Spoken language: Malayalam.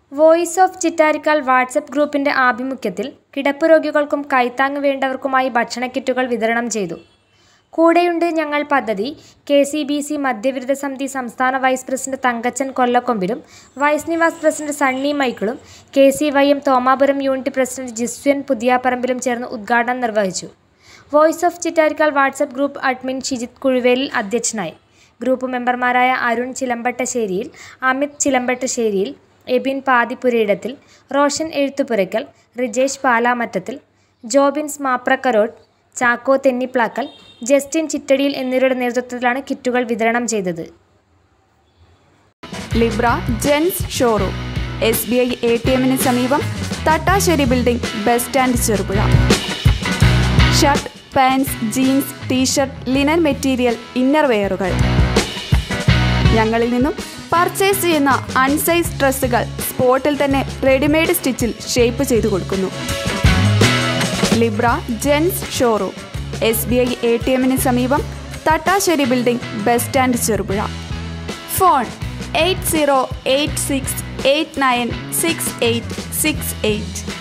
വോയിസ് ഓഫ് ചിറ്റാരിക്കാൽ വാട്സപ്പ് ഗ്രൂപ്പിന്റെ ആഭിമുഖ്യത്തിൽ കിടപ്പ് രോഗികൾക്കും കൈത്താങ്ങ് വേണ്ടവർക്കുമായി ഭക്ഷണക്കിറ്റുകൾ വിതരണം ചെയ്തു കൂടെയുണ്ട് ഞങ്ങൾ പദ്ധതി കെ സി ബി സി മദ്യവിരുദ്ധ സമിതി സംസ്ഥാന വൈസ് പ്രസിഡന്റ് തങ്കച്ചൻ കൊല്ലക്കൊമ്പിലും വൈസ് നിവാസ് പ്രസിഡന്റ് സണ്ണി മൈക്കിളും K C Y M Thomapuram unit president Jiswan പുതിയാപ്പറമ്പിലും ചേർന്ന് ഉദ്ഘാടനം നിർവഹിച്ചു voice of Chittarikkal WhatsApp group admin Shijith കുഴുവേലിൽ അധ്യക്ഷനായി ഗ്രൂപ്പ് മെമ്പർമാരായ അരുൺ ചിലമ്പട്ടശ്ശേരിയിൽ അമിത് ചിലമ്പട്ടശ്ശേരിയിൽ എബിൻ പാതിപ്പുരയിടത്തിൽ റോഷൻ എഴുത്തുപുരയ്ക്കൽ റിജേഷ് പാലാമറ്റത്തിൽ ജോബിൻസ് മാപ്രക്കരോഡ് ചാക്കോ തെന്നിപ്ലാക്കൽ ജസ്റ്റിൻ ചിറ്റടിയിൽ എന്നിവരുടെ നേതൃത്വത്തിലാണ് കിറ്റുകൾ വിതരണം ചെയ്തത് Libra gents showroom S B I A T എമ്മിന് സമീപം Thattassery building bus stand Cherupuzha shirt pants jeans t shirt linen material inner വെയറുകൾ ഞങ്ങളിൽ നിന്നും പർച്ചേസ് ചെയ്യുന്ന അൺസൈസ് ഡ്രസ്സുകൾ സ്പോട്ടിൽ തന്നെ റെഡിമെയ്ഡ് സ്റ്റിച്ചിൽ ഷേപ്പ് ചെയ്തു കൊടുക്കുന്നു Libra gents showroom S B I A T എമ്മിന് സമീപം Thattassery building bus stand Cherupuzha phone eight zero eight six eight nine six eight six eight